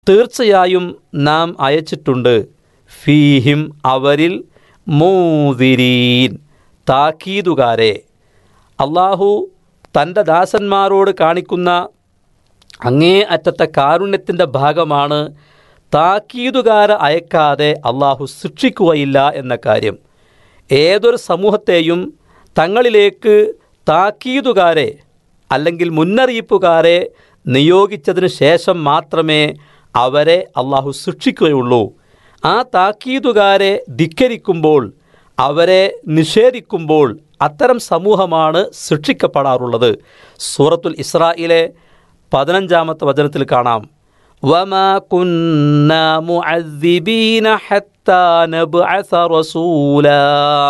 തീർച്ചയായും നാം അയച്ചിട്ടുണ്ട് ഫീഹിം അവരിൽ മൂതിരീൻ താക്കീതുകാരെ അള്ളാഹു തൻ്റെ ദാസന്മാരോട് കാണിക്കുന്ന അങ്ങേ അറ്റത്തെ കാരുണ്യത്തിൻ്റെ ഭാഗമാണ് താക്കീതുകാരെ അയക്കാതെ അള്ളാഹു ശിക്ഷിക്കുകയില്ല എന്ന കാര്യം ഏതൊരു സമൂഹത്തെയും തങ്ങളിലേക്ക് താക്കീതുകാരെ അല്ലെങ്കിൽ മുന്നറിയിപ്പുകാരെ നിയോഗിച്ചതിന് ശേഷം മാത്രമേ അവരെ അള്ളാഹു ശിക്ഷിക്കുകയുള്ളൂ ആ താക്കീതുകാരെ ധിക്കരിക്കുമ്പോൾ അവരെ നിഷേധിക്കുമ്പോൾ അത്തരം സമൂഹമാണ് ശിക്ഷിക്കപ്പെടാറുള്ളത് സൂറത്തുൽ ഇസ്രായിലെ പതിനഞ്ചാമത്തെ വചനത്തിൽ കാണാം وما كنا معذبين حتى نبعث رسولا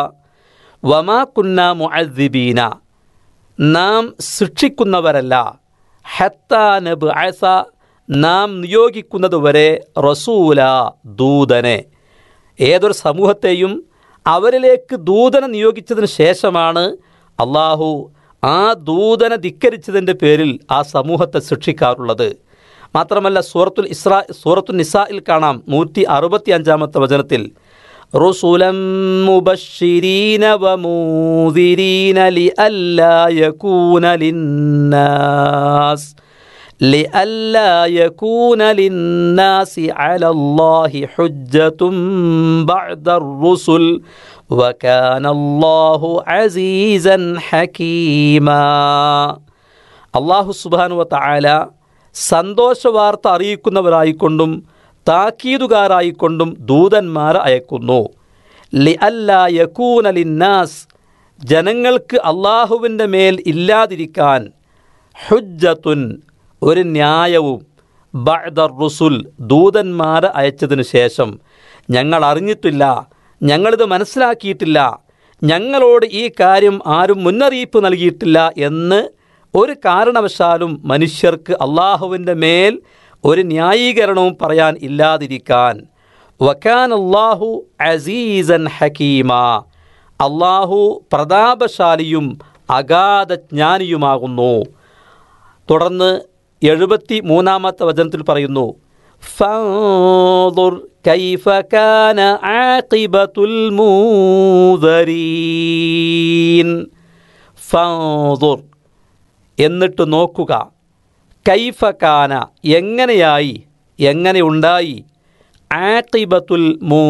وما كنا معذبين നാം ശിക്ഷിക്കുന്നവരല്ല ഹത്താ നബ് അസ നാം നിയോഗിക്കുന്നതുവരെ റസൂല ദൂതനെ ഏതൊരു സമൂഹത്തെയും അവരിലേക്ക് ദൂതനെ നിയോഗിച്ചതിന് ശേഷമാണ് അള്ളാഹു ആ ദൂതനെ ധിക്കരിച്ചതിൻ്റെ പേരിൽ ആ സമൂഹത്തെ ശിക്ഷിക്കാറുള്ളത് മാത്രമല്ല സൂറത്തുൽ ഇസ്രാ സൂറത്തുൽ നിസായിൽ കാണാം നൂറ്റി അറുപത്തി അഞ്ചാമത്തെ വചനത്തിൽ رسلا مبشرين ومنذرين لئلا يكون للناس لئلا يكون للناس على الله حجة بعد الرسل وكان الله عزيزا حكيما അള്ളാഹു സുബാനു വത്തആല സന്തോഷവാർത്ത അറിയിക്കുന്നവരായിക്കൊണ്ടും താക്കീതുകാരായിക്കൊണ്ടും ദൂതന്മാരെ അയക്കുന്നു ലി അല്ല യക്കൂന ലിന്നാസ് ജനങ്ങൾക്ക് അള്ളാഹുവിൻ്റെ മേൽ ഇല്ലാതിരിക്കാൻ ഹുജ്ജത്തുൻ ഒരു ന്യായവും ബഅദർ റുസുൽ ദൂതന്മാരെ അയച്ചതിനു ശേഷം ഞങ്ങൾ അറിഞ്ഞിട്ടില്ല ഞങ്ങളിത് മനസ്സിലാക്കിയിട്ടില്ല ഞങ്ങളോട് ഈ കാര്യം ആരും മുന്നറിയിപ്പ് നൽകിയിട്ടില്ല എന്ന് ഒരു കാരണവശാലും മനുഷ്യർക്ക് അള്ളാഹുവിൻ്റെ മേൽ ഒരു ന്യായീകരണവും പറയാൻ ഇല്ലാതിരിക്കാൻ വക്കാൻ അള്ളാഹു അസീസൻ ഹക്കീമ അള്ളാഹു പ്രതാപശാലിയും അഗാധജ്ഞാനിയുമാകുന്നു തുടർന്ന് എഴുപത്തി മൂന്നാമത്തെ വചനത്തിൽ പറയുന്നു فانظر كيف كان عاقبة المنذرين فانظر എന്നിട്ട് നോക്കുക കൈഫക്കാന എങ്ങനെയായി എങ്ങനെ ഉണ്ടായി ആക്കിബത്തുൽ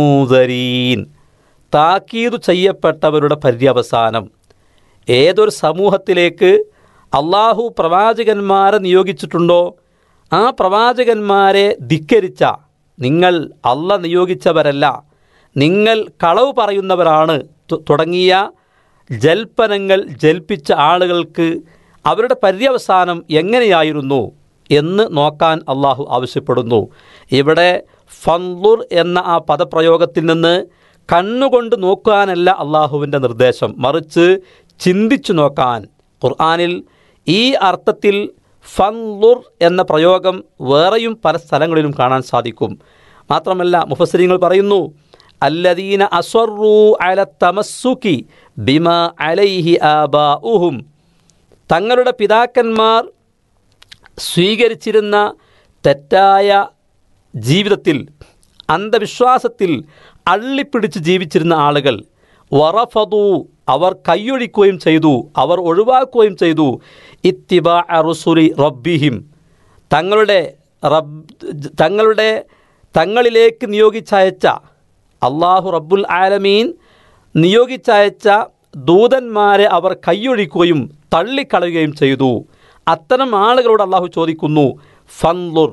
മൂതരീൻ താക്കീതു ചെയ്യപ്പെട്ടവരുടെ പര്യവസാനം ഏതൊരു സമൂഹത്തിലേക്ക് അള്ളാഹു പ്രവാചകന്മാരെ നിയോഗിച്ചിട്ടുണ്ടോ ആ പ്രവാചകന്മാരെ ധിക്കരിച്ച നിങ്ങൾ അല്ല നിയോഗിച്ചവരല്ല നിങ്ങൾ കളവ് പറയുന്നവരാണ് തു- തുടങ്ങിയ ജൽപ്പനങ്ങൾ ജൽപ്പിച്ച ആളുകൾക്ക് അവരുടെ പര്യവസാനം എങ്ങനെയായിരുന്നു എന്ന് നോക്കാൻ അള്ളാഹു ആവശ്യപ്പെടുന്നു ഇവിടെ ഫൻലുർ എന്ന ആ പദപ്രയോഗത്തിൽ നിന്ന് കണ്ണുകൊണ്ട് നോക്കാനല്ല അള്ളാഹുവിൻ്റെ നിർദ്ദേശം മറിച്ച് ചിന്തിച്ചു നോക്കാൻ ഖുർആാനിൽ ഈ അർത്ഥത്തിൽ ഫൻലുർ എന്ന പ്രയോഗം വേറെയും പല സ്ഥലങ്ങളിലും കാണാൻ സാധിക്കും മാത്രമല്ല മുഫസരിങ്ങൾ പറയുന്നു അല്ലദീന അസ്വറു അല തമസ്സുക്കി ബിമ അലൈഹി ആബാഉഹും തങ്ങളുടെ പിതാക്കന്മാർ സ്വീകരിച്ചിരുന്ന തെറ്റായ ജീവിതത്തിൽ അന്ധവിശ്വാസത്തിൽ അള്ളിപ്പിടിച്ച് ജീവിച്ചിരുന്ന ആളുകൾ വറഫതു അവർ കൈയൊഴിക്കുകയും ചെയ്തു അവർ ഒഴിവാക്കുകയും ചെയ്തു ഇത്തിബാ റുസുലി റബ്ബിഹിം തങ്ങളുടെ റബ്ബ് തങ്ങളുടെ തങ്ങളിലേക്ക് നിയോഗിച്ചയച്ച അള്ളാഹു റബ്ബുൽ ആലമീൻ നിയോഗിച്ചയച്ച ദൂതന്മാരെ അവർ കൈയൊഴിക്കുകയും തള്ളിക്കളയുകയും ചെയ്തു അത്തരം ആളുകളോട് അള്ളാഹു ചോദിക്കുന്നു ഫൻലുർ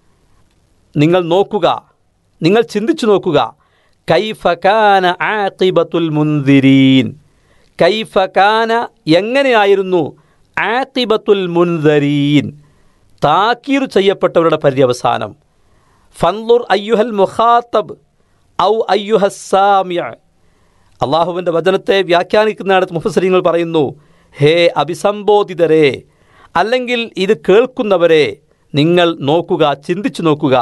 നിങ്ങൾ നോക്കുക നിങ്ങൾ ചിന്തിച്ചു നോക്കുക കൈഫകാന ആഖിബത്തുൽ മുൻദിരീൻ കൈഫകാന എങ്ങനെയായിരുന്നു ആഖിബത്തുൽ മുൻദരീൻ താക്കീർ ചെയ്യപ്പെട്ടവരുടെ പര്യവസാനം ഫൻലുർ അയ്യുഹൽ മുഖാത്തബ് ഔ അയ്യുഹസാമ്യ അള്ളാഹുവിൻ്റെ വചനത്തെ വ്യാഖ്യാനിക്കുന്നിടത്ത് മുഫസരിങ്ങൾ പറയുന്നു ഹേ അഭിസംബോധിതരെ അല്ലെങ്കിൽ ഇത് കേൾക്കുന്നവരെ നിങ്ങൾ നോക്കുക ചിന്തിച്ചു നോക്കുക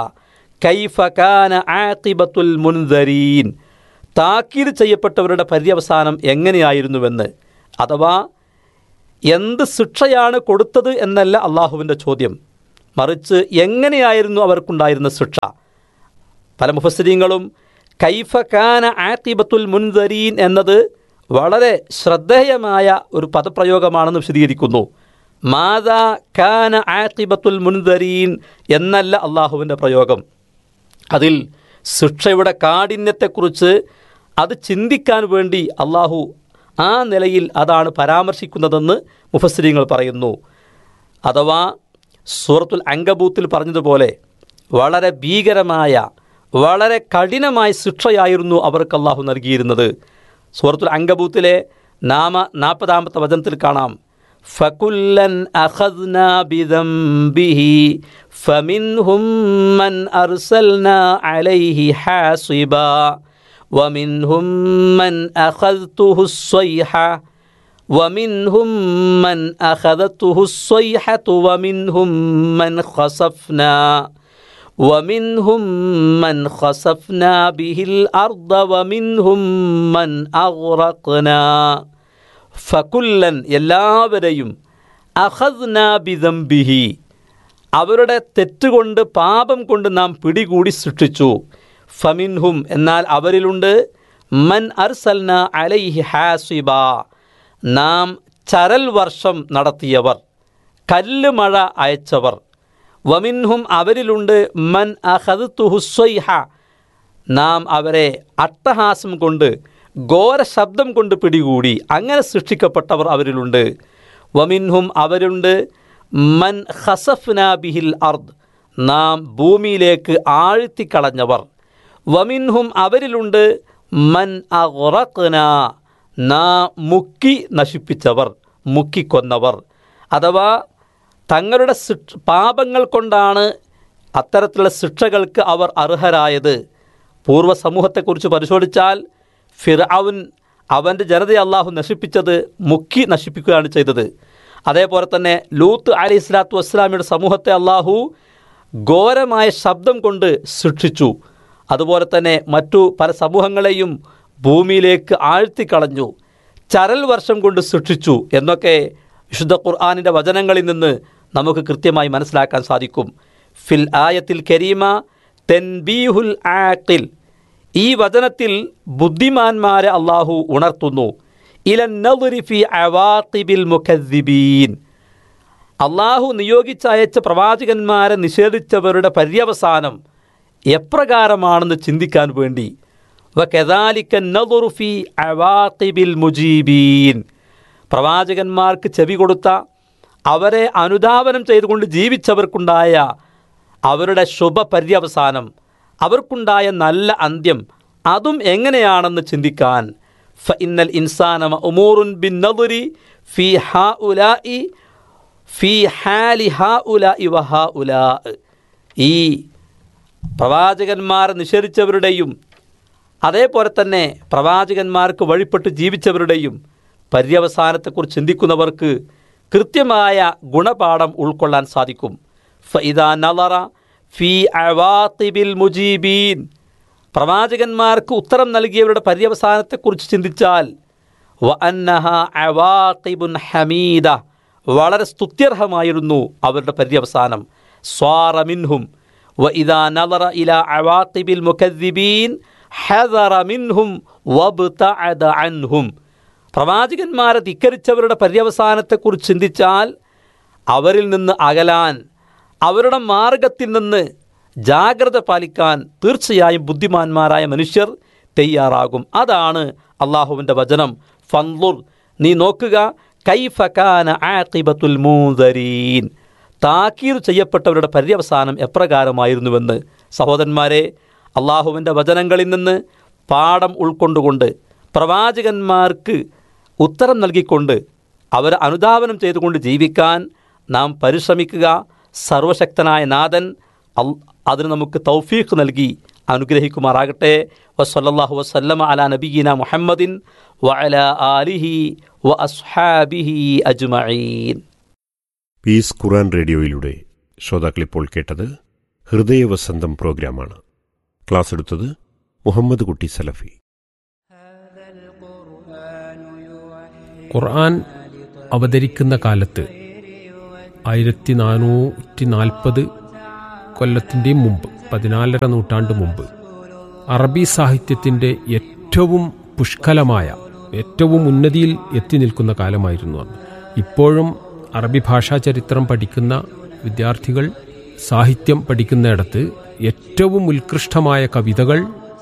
കൈഫകാന ആഖിബത്തുൽ മുൻദരീൻ താക്കീത് ചെയ്യപ്പെട്ടവരുടെ പര്യവസാനം എങ്ങനെയായിരുന്നുവെന്ന് അഥവാ എന്ത് ശിക്ഷയാണ് കൊടുത്തത് എന്നല്ല അള്ളാഹുവിൻ്റെ ചോദ്യം മറിച്ച് എങ്ങനെയായിരുന്നു അവർക്കുണ്ടായിരുന്ന ശിക്ഷ പല മുഫസ്സിരീങ്ങളും കൈഫ കാന ആത്തിബത്തുൽ മുൻദരീൻ എന്നത് വളരെ ശ്രദ്ധേയമായ ഒരു പദപ്രയോഗമാണെന്ന് വിശദീകരിക്കുന്നു മാതാ കാന ആത്തിബത്തുൽ മുൻദരീൻ എന്നല്ല അള്ളാഹുവിൻ്റെ പ്രയോഗം അതിൽ ശിക്ഷയുടെ കാഠിന്യത്തെക്കുറിച്ച് അത് ചിന്തിക്കാൻ വേണ്ടി അള്ളാഹു ആ നിലയിൽ അതാണ് പരാമർശിക്കുന്നതെന്ന് മുഫസ്സിരിങ്ങൾ പറയുന്നു അഥവാ സൂറത്തുൽ അങ്കബൂത്തിൽ പറഞ്ഞതുപോലെ വളരെ ഭീകരമായ വളരെ കഠിനമായ ശിക്ഷയായിരുന്നു അവർക്ക് അള്ളാഹു നൽകിയിരുന്നത് സൂറത്തുൽ അങ്കബൂത്തിലെ നാമ നാൽപ്പതാമത്തെ വചനത്തിൽ കാണാം ഫകുല്ലൻ അഖദ്ന ബിദംബിഹി ഫമിൻഹും മൻ അർസൽന അലൈഹി ഹാസിബ ومنهم من أخذته الصيحة ومنهم من أخذته الصيحة ومنهم من خسفنا ومنهم من خسفنا به الأرض ومنهم من أغرقنا ഫക്കുല്ലൻ എല്ലാവരെയും അഹദ്ന ബിദംബിഹി അവരുടെ തെറ്റുകൊണ്ട് പാപം കൊണ്ട് നാം പിടികൂടി സൃഷ്ടിച്ചു ഫമിൻഹും എന്നാൽ അവരിലുണ്ട് മൻ അർസൽന അലൈഹി ഹാസിബ നാം ചരൽ വർഷം നടത്തിയവർ കല്ല് മഴ അയച്ചവർ വമിൻഹും അവരിലുണ്ട് മൻ അഹദുഹുസ്വൈഹ നാം അവരെ അട്ടഹാസം കൊണ്ട് ഘോര ശബ്ദം കൊണ്ട് പിടികൂടി അങ്ങനെ സൃഷ്ടിക്കപ്പെട്ടവർ അവരിലുണ്ട് വമിൻഹും അവരുണ്ട് മൻ ഹസഫ്ന ബിഹിൽ അർദ് നാം ഭൂമിയിലേക്ക് ആഴ്ത്തിക്കളഞ്ഞവർ വമിൻഹും അവരിലുണ്ട് മൻ അറഖ്ന നാ മുക്കി നശിപ്പിച്ചവർ മുക്കിക്കൊന്നവർ അഥവാ തങ്ങളുടെ ശിക്ഷ പാപങ്ങൾ കൊണ്ടാണ് അത്തരത്തിലുള്ള ശിക്ഷകൾക്ക് അവർ അർഹരായത് പൂർവ്വ സമൂഹത്തെക്കുറിച്ച് പരിശോധിച്ചാൽ ഫിർഔൻ അവൻ്റെ ജനതയെ അള്ളാഹു നശിപ്പിച്ചത് മുക്കി നശിപ്പിക്കുകയാണ് ചെയ്തത് അതേപോലെ തന്നെ ലൂത്ത് അലി ഇസ്ലാത്തു വസ്സലാമിയുടെ സമൂഹത്തെ അള്ളാഹു ഘോരമായ ശബ്ദം കൊണ്ട് ശിക്ഷിച്ചു അതുപോലെ തന്നെ മറ്റു പല സമൂഹങ്ങളെയും ഭൂമിയിലേക്ക് ആഴ്ത്തിക്കളഞ്ഞു ചരൽ വർഷം കൊണ്ട് ശിക്ഷിച്ചു എന്നൊക്കെ വിശുദ്ധ ഖുർആാനിൻ്റെ വചനങ്ങളിൽ നിന്ന് നമുക്ക് കൃത്യമായി മനസ്സിലാക്കാൻ സാധിക്കും ഫിൽ ആയത്തിൽ കരീമ തെൻബീഹുൽ ആക്കിൽ ഈ വചനത്തിൽ ബുദ്ധിമാന്മാരെ അള്ളാഹു ഉണർത്തുന്നു ഇലന്നഫി അവാത്തിബിൽ മുഖദ്ദിബീൻ അള്ളാഹു നിയോഗിച്ചയച്ച പ്രവാചകന്മാരെ നിഷേധിച്ചവരുടെ പര്യവസാനം എപ്രകാരമാണെന്ന് ചിന്തിക്കാൻ വേണ്ടി വകദാലിക്കൻ നദുറുഫി അവാത്തിബിൽ മുജീബീൻ പ്രവാചകന്മാർക്ക് ചെവി കൊടുത്ത അവരെ അനുധാവനം ചെയ്തുകൊണ്ട് ജീവിച്ചവർക്കുണ്ടായ അവരുടെ ശുഭപര്യവസാനം അവർക്കുണ്ടായ നല്ല അന്ത്യം അതും എങ്ങനെയാണെന്ന് ചിന്തിക്കാൻ ഫ ഇന്നൽ ഇൻസാന ഉമൂറുൻ ബിൻ നദുരി ഫി ഹാ ഉലായി ഫി ഹാലി ഹാ ഉല ഇവ ഹാ ഉലാ ഈ പ്രവാചകന്മാരെ നിഷേധിച്ചവരുടെയും അതേപോലെ തന്നെ പ്രവാചകന്മാർക്ക് വഴിപ്പെട്ട് ജീവിച്ചവരുടെയും പര്യവസാനത്തെക്കുറിച്ച് ചിന്തിക്കുന്നവർക്ക് കൃത്യമായ ഗുണപാഠം ഉൾക്കൊള്ളാൻ സാധിക്കും ഫൈദാ നളറ ഫി അവാത്തിബിൽ മുജീബീൻ പ്രവാചകന്മാർക്ക് ഉത്തരം നൽകിയവരുടെ പര്യവസാനത്തെക്കുറിച്ച് ചിന്തിച്ചാൽ വ അന്നഹ അവാത്തിബുൻ ഹമീദ വളരെ സ്തുത്യർഹമായിരുന്നു അവരുടെ പര്യവസാനം സ്വാറമിൻഹും വ ഇദാ നളറ ഇല അവാത്തിബിൽ മുഖദ്ദിബീൻ ഹദറ മിൻഹും വബ്തഅദ അൻഹും പ്രവാചകന്മാരെ ധിക്കരിച്ചവരുടെ പര്യവസാനത്തെക്കുറിച്ച് ചിന്തിച്ചാൽ അവരിൽ നിന്ന് അകലാൻ അവരുടെ മാർഗത്തിൽ നിന്ന് ജാഗ്രത പാലിക്കാൻ തീർച്ചയായും ബുദ്ധിമാന്മാരായ മനുഷ്യർ തയ്യാറാകും അതാണ് അള്ളാഹുവിൻ്റെ വചനം ഫൻലുർ നീ നോക്കുക കൈഫക്കാന ആഖിബത്തുൽ മൂദരീൻ താക്കീർ ചെയ്യപ്പെട്ടവരുടെ പര്യവസാനം എപ്രകാരമായിരുന്നുവെന്ന് സഹോദരന്മാരെ അള്ളാഹുവിൻ്റെ വചനങ്ങളിൽ നിന്ന് പാഠം ഉൾക്കൊണ്ടുകൊണ്ട് പ്രവാചകന്മാർക്ക് ഉത്തരം നൽകിക്കൊണ്ട് അവരെ അനുധാവനം ചെയ്തുകൊണ്ട് ജീവിക്കാൻ നാം പരിശ്രമിക്കുക സർവശക്തനായ നാഥൻ അൽ അതിന് നമുക്ക് തൗഫീഖ് നൽകി അനുഗ്രഹിക്കുമാറാകട്ടെ വസല്ലാഹു വസല്ലമ അല നബീന മുഹമ്മദിൻ വഅല ആലിഹി വ അസ്ഹാബിഹി അജ്മഈൻ പീസ് ഖുറാൻ റേഡിയോയിലൂടെ ശ്രോതാക്കളിപ്പോൾ കേട്ടത് ഹൃദയവസന്തം പ്രോഗ്രാമാണ് ക്ലാസ് എടുത്തത് മുഹമ്മദ് കുട്ടി സലഫി ഖുർആൻ അവതരിക്കുന്ന കാലത്ത് ആയിരത്തി നാനൂറ്റി നാൽപ്പത് കൊല്ലത്തിൻ്റെയും മുമ്പ് പതിനാലര നൂറ്റാണ്ട് മുമ്പ് അറബി സാഹിത്യത്തിൻ്റെ ഏറ്റവും പുഷ്കലമായ ഏറ്റവും ഉന്നതിയിൽ എത്തി നിൽക്കുന്ന കാലമായിരുന്നു അന്ന് ഇപ്പോഴും അറബി ഭാഷാ ചരിത്രം പഠിക്കുന്ന വിദ്യാർത്ഥികൾ സാഹിത്യം പഠിക്കുന്നിടത്ത് ഏറ്റവും ഉത്കൃഷ്ടമായ കവിതകൾ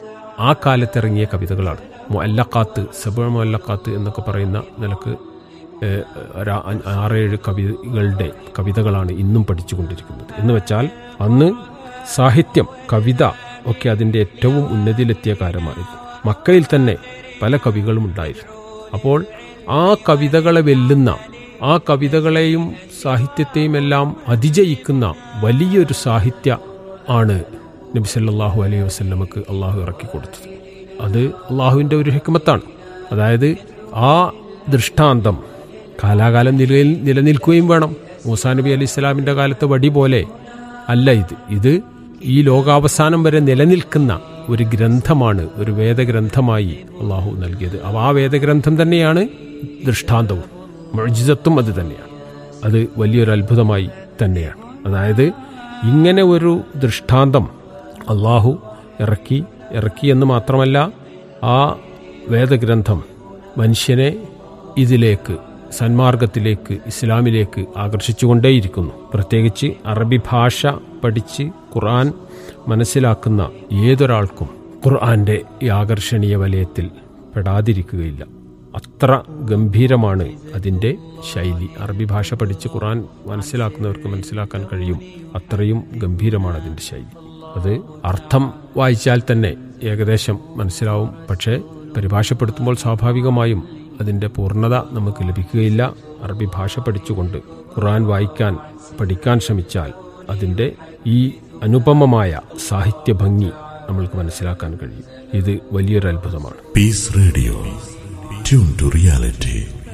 ആ കാലത്തിറങ്ങിയ കവിതകളാണ് മൊല്ലക്കാത്ത് സബ മൊല്ലക്കാത്ത് എന്നൊക്കെ പറയുന്ന നിലക്ക് ഏഹ്, ഒരു ആ- ആറേഴ് കവികളുടെ കവിതകളാണ് ഇന്നും പഠിച്ചുകൊണ്ടിരിക്കുന്നത് എന്ന് വെച്ചാൽ അന്ന് സാഹിത്യം കവിത ഒക്കെ അതിൻ്റെ ഏറ്റവും ഉന്നതിയിലെത്തിയ കാലമായിരുന്നു മക്കയിൽ തന്നെ പല കവികളും ഉണ്ടായിരുന്നു അപ്പോൾ ആ കവിതകളെ വെല്ലുന്ന ആ കവിതകളെയും സാഹിത്യത്തെയും എല്ലാം അതിജയിക്കുന്ന വലിയൊരു സാഹിത്യ ആണ് നബി സല്ലല്ലാഹു അലൈഹി വസല്ലമക്ക് അള്ളാഹു ഇറക്കി കൊടുത്തത് അത് അള്ളാഹുവിൻ്റെ ഒരു ഹിക്മത്താണ് അതായത് ആ ദൃഷ്ടാന്തം കാലാകാലം നിലയിൽ നിലനിൽക്കുകയും വേണം മൂസാ നബി അലൈഹി ഇസ്ലാമിൻ്റെ കാലത്തെ വടി പോലെ അല്ല ഇത് ഇത് ഈ ലോകാവസാനം വരെ നിലനിൽക്കുന്ന ഒരു ഗ്രന്ഥമാണ് ഒരു വേദഗ്രന്ഥമായി അള്ളാഹു നൽകിയത് അപ്പോൾ ആ വേദഗ്രന്ഥം തന്നെയാണ് ദൃഷ്ടാന്തവും മൊഴിജിതത്വം അത് തന്നെയാണ് അത് വലിയൊരു അത്ഭുതമായി തന്നെയാണ് അതായത് ഇങ്ങനെ ഒരു ദൃഷ്ടാന്തം അള്ളാഹു ഇറക്കി ഇറക്കി എന്ന് മാത്രമല്ല ആ വേദഗ്രന്ഥം മനുഷ്യനെ ഇതിലേക്ക് സന്മാർഗത്തിലേക്ക് ഇസ്ലാമിലേക്ക് ആകർഷിച്ചുകൊണ്ടേയിരിക്കുന്നു പ്രത്യേകിച്ച് അറബി ഭാഷ പഠിച്ച് ഖുർആൻ മനസ്സിലാക്കുന്ന ഏതൊരാൾക്കും ഖുർആന്റെ ഈ ആകർഷണീയ വലയത്തിൽ പെടാതിരിക്കുകയില്ല അത്ര ഗംഭീരമാണ് അതിൻ്റെ ശൈലി അറബി ഭാഷ പഠിച്ച് ഖുർആൻ മനസ്സിലാക്കുന്നവർക്ക് മനസ്സിലാക്കാൻ കഴിയും അത്രയും ഗംഭീരമാണ് അതിൻ്റെ ശൈലി അത് അർത്ഥം വായിച്ചാൽ തന്നെ ഏകദേശം മനസ്സിലാവും പക്ഷേ പരിഭാഷപ്പെടുത്തുമ്പോൾ സ്വാഭാവികമായും അതിൻ്റെ പൂർണ്ണത നമുക്ക് ലഭിക്കുകയില്ല അറബി ഭാഷ പഠിച്ചുകൊണ്ട് ഖുർആൻ വായിക്കാൻ പഠിക്കാൻ ശ്രമിച്ചാൽ അതിൻ്റെ ഈ അനുപമമായ സാഹിത്യ ഭംഗി നമ്മൾക്ക് മനസ്സിലാക്കാൻ കഴിയും ഇത് വലിയൊരു അത്ഭുതമാണ് Peace Radio. Tune to reality.